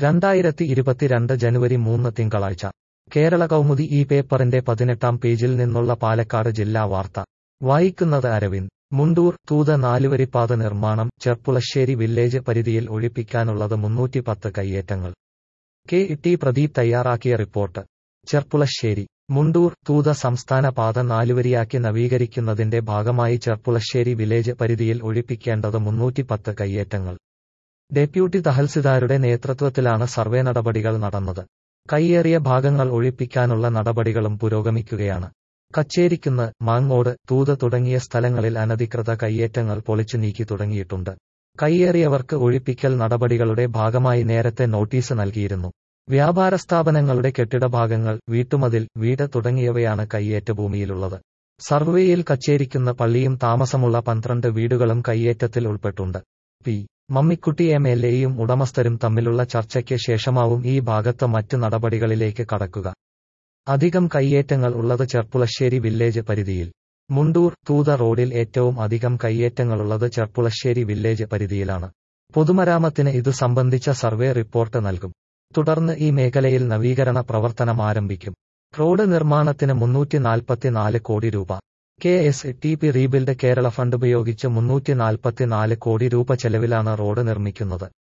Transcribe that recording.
രണ്ടായിരത്തി ഇരുപത്തിരണ്ട് ജനുവരി മൂന്ന് തിങ്കളാഴ്ച കേരള കൗമുദി ഈ പേപ്പറിന്റെ പതിനെട്ടാം പേജിൽ നിന്നുള്ള പാലക്കാട് ജില്ലാ വാർത്ത വായിക്കുന്നത് അരവിന്ദ് മുണ്ടൂർ തൂത നാലുവരിപ്പാത നിർമ്മാണം ചെർപ്പുളശ്ശേരി വില്ലേജ് പരിധിയിൽ ഒഴിപ്പിക്കാനുള്ളത് മുന്നൂറ്റി പത്ത് കയ്യേറ്റങ്ങൾ കെ ടി പ്രദീപ് തയ്യാറാക്കിയ റിപ്പോർട്ട് ചെർപ്പുളശ്ശേരി മുണ്ടൂർ തൂത സംസ്ഥാന പാത നാലുവരിയാക്കി നവീകരിക്കുന്നതിന്റെ ഭാഗമായി ചെർപ്പുളശ്ശേരി വില്ലേജ് പരിധിയിൽ ഒഴിപ്പിക്കേണ്ടത് മുന്നൂറ്റിപ്പത്ത് കയ്യേറ്റങ്ങൾ ഡെപ്യൂട്ടി തഹസിൽദാരുടെ നേതൃത്വത്തിലാണ് സർവേ നടപടികൾ നടന്നത് കയ്യേറിയ ഭാഗങ്ങൾ ഒഴിപ്പിക്കാനുള്ള നടപടികളും പുരോഗമിക്കുകയാണ് കച്ചേരിക്കുന്ന് മാങ്ങോട് തൂത് തുടങ്ങിയ സ്ഥലങ്ങളിൽ അനധികൃത കയ്യേറ്റങ്ങൾ പൊളിച്ചു നീക്കി തുടങ്ങിയിട്ടുണ്ട് കയ്യേറിയവർക്ക് ഒഴിപ്പിക്കൽ നടപടികളുടെ ഭാഗമായി നേരത്തെ നോട്ടീസ് നൽകിയിരുന്നു വ്യാപാര സ്ഥാപനങ്ങളുടെ കെട്ടിടഭാഗങ്ങൾ വീട്ടുമതിൽ വീട് തുടങ്ങിയവയാണ് കയ്യേറ്റ ഭൂമിയിലുള്ളത് സർവേയിൽ കച്ചേരിക്കുന്ന പള്ളിയും താമസമുള്ള പന്ത്രണ്ട് വീടുകളും കയ്യേറ്റത്തിൽ ഉൾപ്പെട്ടുണ്ട് പി മമ്മിക്കുട്ടി എം എൽ എയും ഉടമസ്ഥരും തമ്മിലുള്ള ചർച്ചയ്ക്ക് ശേഷമാവും ഈ ഭാഗത്ത് മറ്റ് നടപടികളിലേക്ക് കടക്കുക അധികം കയ്യേറ്റങ്ങൾ ഉള്ളത് ചെർപ്പുളശ്ശേരി വില്ലേജ് പരിധിയിൽ മുണ്ടൂർ തൂത റോഡിൽ ഏറ്റവും അധികം കയ്യേറ്റങ്ങളുള്ളത് ചെർപ്പുളശ്ശേരി വില്ലേജ് പരിധിയിലാണ് പൊതുമരാമത്തിന് ഇതു സംബന്ധിച്ച സർവേ റിപ്പോർട്ട് നൽകും തുടർന്ന് ഈ മേഖലയിൽ നവീകരണ പ്രവർത്തനം ആരംഭിക്കും റോഡ് നിർമ്മാണത്തിന് മുന്നൂറ്റി നാൽപ്പത്തിനാല് കോടി രൂപ K S T P rebuild Kerala fund ഉപയോഗിച്ച് മുന്നൂറ്റി നാൽപ്പത്തിനാല് കോടി രൂപ ചെലവിലാണ് റോഡ് നിർമ്മിക്കുന്നത്